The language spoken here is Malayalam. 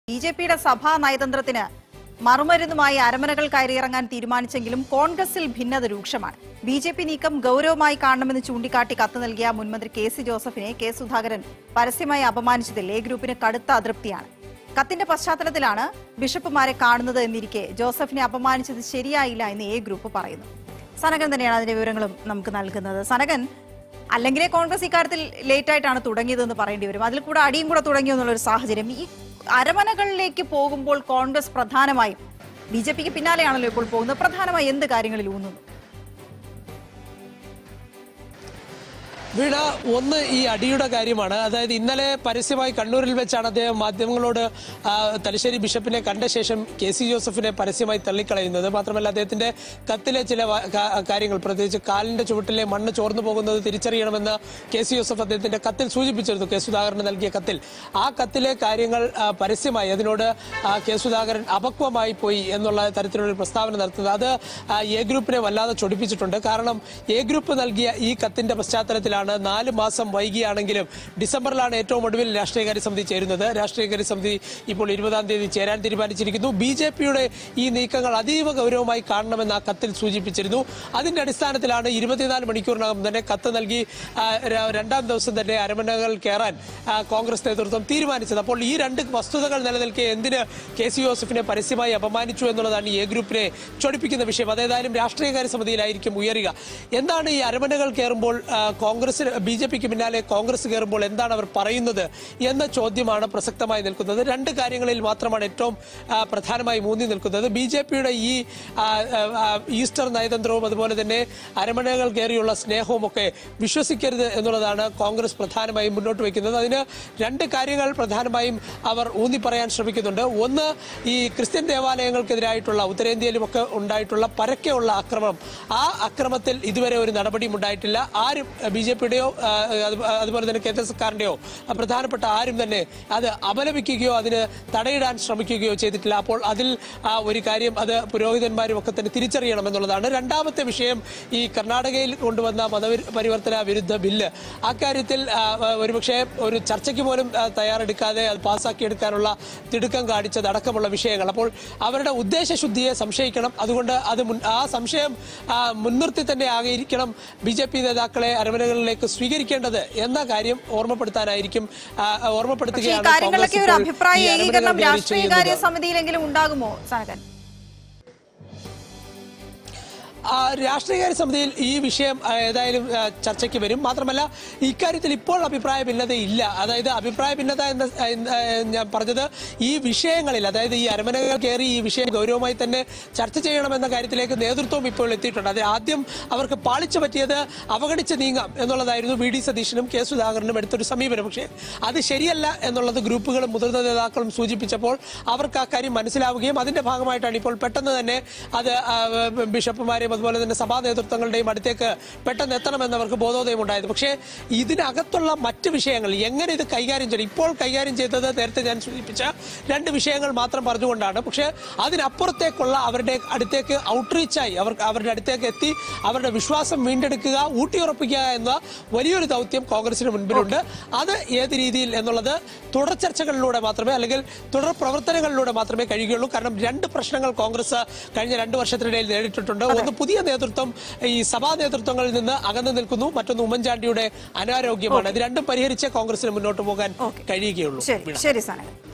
ബി ജെ പിയുടെ സഭാ നയതന്ത്രത്തിന് മറുമരുന്നുമായി അരമനകൾ കയറിയിറങ്ങാൻ തീരുമാനിച്ചെങ്കിലും കോൺഗ്രസിൽ ഭിന്നത രൂക്ഷമാണ് ബി ജെ പി നീക്കം ഗൌരവമായി കാണണമെന്ന് ചൂണ്ടിക്കാട്ടി കത്ത് നൽകിയ മുൻമന്ത്രി കെ സി ജോസഫിനെ കെ സുധാകരൻ പരസ്യമായി അപമാനിച്ചതിൽ എ ഗ്രൂപ്പിന് കടുത്ത അതൃപ്തിയാണ് കത്തിന്റെ പശ്ചാത്തലത്തിലാണ് ബിഷപ്പുമാരെ കാണുന്നത് എന്നിരിക്കെ ജോസഫിനെ അപമാനിച്ചത് ശരിയായില്ല എന്ന് എ ഗ്രൂപ്പ് പറയുന്നു സനകൻ തന്നെയാണ് അതിന്റെ വിവരങ്ങളും നമുക്ക് നൽകുന്നത് സനകൻ അല്ലെങ്കിലേ കോൺഗ്രസ് ഇക്കാര്യത്തിൽ ലേറ്റ് ആയിട്ടാണ് തുടങ്ങിയതെന്ന് പറയേണ്ടി വരും അതിൽ കൂടെ അടിയും കൂടെ തുടങ്ങിയോ എന്നുള്ളൊരു സാഹചര്യം ഈ അരമനകളിലേക്ക് പോകുമ്പോൾ കോൺഗ്രസ് പ്രധാനമായും ബി ജെ പിക്ക് പിന്നാലെയാണല്ലോ ഇപ്പോൾ പോകുന്നത് പ്രധാനമായി എന്ത് കാര്യങ്ങളിൽ ഊന്നുന്നു വീണ ഒന്ന് ഈ അടിയുടെ കാര്യമാണ് അതായത് ഇന്നലെ പരസ്യമായി കണ്ണൂരിൽ വെച്ചാണ് അദ്ദേഹം മാധ്യമങ്ങളോട് ആ, തലശ്ശേരി ബിഷപ്പിനെ കണ്ട ശേഷം കെ സി ജോസഫിനെ പരസ്യമായി തള്ളിക്കളയുന്നത് മാത്രമല്ല അദ്ദേഹത്തിന്റെ കത്തിലെ ചില വ- കാ- കാര്യങ്ങൾ പ്രത്യേകിച്ച് കാലിന്റെ ചുവട്ടിലെ മണ്ണ് ചോർന്നു പോകുന്നത് തിരിച്ചറിയണമെന്ന് കെ സി ജോസഫ് അദ്ദേഹത്തിന്റെ കത്തിൽ സൂചിപ്പിച്ചിരുന്നു കെ സുധാകരന് നൽകിയ കത്തിൽ ആ കത്തിലെ കാര്യങ്ങൾ ആ, പരസ്യമായി അതിനോട് ആ, കെ സുധാകരൻ അപക്വമായി പോയി എന്നുള്ള തരത്തിലുള്ള ഒരു പ്രസ്താവന നടത്തുന്നത് അത് ആ, എ ഗ്രൂപ്പിനെ വല്ലാതെ ചൊടിപ്പിച്ചിട്ടുണ്ട് കാരണം എ ഗ്രൂപ്പ് നൽകിയ ഈ കത്തിന്റെ പശ്ചാത്തലത്തിലാണ് നാല് മാസം വൈകിയാണെങ്കിലും ഡിസംബറിലാണ് ഏറ്റവും ഒടുവിൽ രാഷ്ട്രീയകാര്യ സമിതി ചേരുന്നത് രാഷ്ട്രീയകാര്യ സമിതി ഇപ്പോൾ ഇരുപതാം തീയതി ചേരാൻ തീരുമാനിച്ചിരിക്കുന്നു ബി ജെ പിയുടെ ഈ നീക്കങ്ങൾ അതീവ ഗൗരവമായി കാണണമെന്ന് ആ കത്തിൽ സൂചിപ്പിച്ചിരുന്നു അതിന്റെ അടിസ്ഥാനത്തിലാണ് ഇരുപത്തിനാല് മണിക്കൂറിനകം തന്നെ കത്ത് നൽകി ആ, ര- രണ്ടാം ദിവസം തന്നെ അരമനകൾ കയറാൻ ആ, കോൺഗ്രസ് നേതൃത്വം തീരുമാനിച്ചത് അപ്പോൾ ഈ രണ്ട് വസ്തുതകൾ നിലനിൽക്കെ എന്തിന് കെ സി ജോസഫിനെ പരസ്യമായി അപമാനിച്ചു എന്നുള്ളതാണ് ഈ എ ഗ്രൂപ്പിനെ ചൊടിപ്പിക്കുന്ന വിഷയം അതേതായാലും രാഷ്ട്രീയകാര്യ സമിതിയിലായിരിക്കും ഉയരുക എന്താണ് ഈ അരമനകൾ കയറുമ്പോൾ ആ, കോൺഗ്രസ് ബി ജെ പിക്ക് പിന്നാലെ കോൺഗ്രസ് കയറുമ്പോൾ എന്താണ് അവർ പറയുന്നത് എന്ന ചോദ്യമാണ് പ്രസക്തമായി നിൽക്കുന്നത് രണ്ട് കാര്യങ്ങളിൽ മാത്രമാണ് ഏറ്റവും ആ, പ്രധാനമായി മൂന്നി നിൽക്കുന്നത് ബി ജെ പിയുടെ ഈ ആ, ആ, ആ, ഈസ്റ്റർ നയതന്ത്രവും അതുപോലെ തന്നെ അരമനകൾ കയറിയുള്ള സ്നേഹവും ഒക്കെ വിശ്വസിക്കരുത് എന്നുള്ളതാണ് കോൺഗ്രസ് പ്രധാനമായും മുന്നോട്ട് വയ്ക്കുന്നത് അതിന് രണ്ട് കാര്യങ്ങൾ പ്രധാനമായും അവർ ഊന്നി പറയാൻ ശ്രമിക്കുന്നുണ്ട് ഒന്ന് ഈ ക്രിസ്ത്യൻ ദേവാലയങ്ങൾക്കെതിരായിട്ടുള്ള ഉത്തരേന്ത്യയിലും ഒക്കെ ഉണ്ടായിട്ടുള്ള പരക്കെയുള്ള ആക്രമണം ആ അക്രമത്തിൽ ഇതുവരെ ഒരു നടപടിയും ഉണ്ടായിട്ടില്ല ആരും ബി ജെ പിയുടെയോ അതുപോലെ തന്നെ കേന്ദ്ര സർക്കാരിന്റെയോ ആ, പ്രധാനപ്പെട്ട ആരും തന്നെ അത് അപലപിക്കുകയോ അതിന് തടയിടാൻ ശ്രമിക്കുകയോ ചെയ്തിട്ടില്ല അപ്പോൾ അതിൽ ആ, ഒരു കാര്യം അത് പുരോഹിതന്മാരും ഒക്കെ തന്നെ തിരിച്ചറിയണം എന്നുള്ളതാണ് രണ്ടാമത്തെ വിഷയം ഈ കർണാടകയിൽ കൊണ്ടുവന്ന മതപരിവർത്തന വിരുദ്ധ ബില്ല് അക്കാര്യത്തിൽ ആ, ആ, ഒരുപക്ഷെ ഒരു ചർച്ചയ്ക്ക് പോലും ആ, തയ്യാറെടുക്കാതെ അത് പാസ്സാക്കിയെടുക്കാനുള്ള തിടുക്കം കാണിച്ചത് അടക്കമുള്ള വിഷയങ്ങൾ അപ്പോൾ അവരുടെ ഉദ്ദേശശുദ്ധിയെ സംശയിക്കണം അതുകൊണ്ട് അത് മുൻ- ആ സംശയം ആ, മുൻനിർത്തി തന്നെ ആയിരിക്കണം ബി ജെ പി നേതാക്കളെ അരമനകളിലേക്ക് സ്വീകരിക്കേണ്ടത് എന്ന കാര്യം ഓർമ്മപ്പെടുത്താനായിരിക്കും ആ, പക്ഷേ ഈ ഓർമ്മപ്പെടുത്തുകയാണ് കാര്യങ്ങളിലൊക്കെ ഒരു കോൺഗ്രസ് ഇപ്പോൾ അഭിപ്രായ ഈ അരമനകൾ ഏകീകരണം കയറി രാഷ്ട്രീയകാര്യ ചെയ്യുന്നത്. സമിതിയിലെങ്കിലും ഉണ്ടാകുമോ സനകൻ ആ, രാഷ്ട്രീയകാര്യ സമിതിയിൽ ഈ വിഷയം ആ, ഏതായാലും ആ, ചർച്ചയ്ക്ക് വരും മാത്രമല്ല ഇക്കാര്യത്തിൽ ഇപ്പോൾ അഭിപ്രായ ഭിന്നത ഇല്ല അതായത് അഭിപ്രായ ഭിന്നത എന്ന എന്ന്, ആ, ഞാൻ പറഞ്ഞത് ഈ വിഷയങ്ങളിൽ അതായത് ഈ അരമനകൾ കയറി ഈ വിഷയം ഗൗരവമായി തന്നെ ചർച്ച ചെയ്യണമെന്ന കാര്യത്തിലേക്ക് നേതൃത്വം ഇപ്പോൾ എത്തിയിട്ടുണ്ട് അത് ആദ്യം അവർക്ക് പാളിച്ച പറ്റിയത് അവഗണിച്ച് നീങ്ങാം എന്നുള്ളതായിരുന്നു വി ഡി സതീശനും കെ സുധാകരനും എടുത്തൊരു സമീപനം പക്ഷേ അത് ശരിയല്ല എന്നുള്ളത് ഗ്രൂപ്പുകളും മുതിർന്ന നേതാക്കളും സൂചിപ്പിച്ചപ്പോൾ അവർക്ക് ആ കാര്യം മനസ്സിലാവുകയും അതിന്റെ ഭാഗമായിട്ടാണ് ഇപ്പോൾ പെട്ടെന്ന് തന്നെ അത് ആ, ബിഷപ്പുമാരെയും അതുപോലെ തന്നെ സഭാ നേതൃത്വങ്ങളുടെയും അടുത്തേക്ക് പെട്ടെന്ന് എത്തണമെന്ന് അവർക്ക് ബോധോദയം ഉണ്ടായത് പക്ഷേ ഇതിനകത്തുള്ള മറ്റ് വിഷയങ്ങൾ എങ്ങനെ ഇത് കൈകാര്യം ചെയ്യണം ഇപ്പോൾ കൈകാര്യം ചെയ്തത് നേരത്തെ ഞാൻ സൂചിപ്പിച്ച രണ്ട് വിഷയങ്ങൾ മാത്രം പറഞ്ഞുകൊണ്ടാണ് പക്ഷേ അതിനപ്പുറത്തേക്കുള്ള അവരുടെ അടുത്തേക്ക് ഔട്ട്റീച്ചായി അവർ അവരുടെ അടുത്തേക്ക് എത്തി അവരുടെ വിശ്വാസം വീണ്ടെടുക്കുക ഊട്ടിയുറപ്പിക്കുക എന്ന വലിയൊരു ദൗത്യം കോൺഗ്രസിന് മുൻപിലുണ്ട് അത് ഏത് രീതിയിൽ എന്നുള്ളത് തുടർ ചർച്ചകളിലൂടെ മാത്രമേ അല്ലെങ്കിൽ തുടർ പ്രവർത്തനങ്ങളിലൂടെ മാത്രമേ കഴിയുകയുള്ളൂ കാരണം രണ്ട് പ്രശ്നങ്ങൾ കോൺഗ്രസ് കഴിഞ്ഞ രണ്ട് വർഷത്തിനിടയിൽ നേരിട്ടിട്ടുണ്ട് ഒന്ന് പുതിയ നേതൃത്വം ഈ സഭാ നേതൃത്വങ്ങളിൽ നിന്ന് അകന്നു നിൽക്കുന്നു മറ്റൊന്ന് ഉമ്മൻചാണ്ടിയുടെ അനാരോഗ്യമാണ് ഇത് രണ്ടും പരിഹരിച്ച് കോൺഗ്രസിന് മുന്നോട്ട് പോകാൻ കഴിയുകയുള്ളൂ ശരി ശരി സനകൻ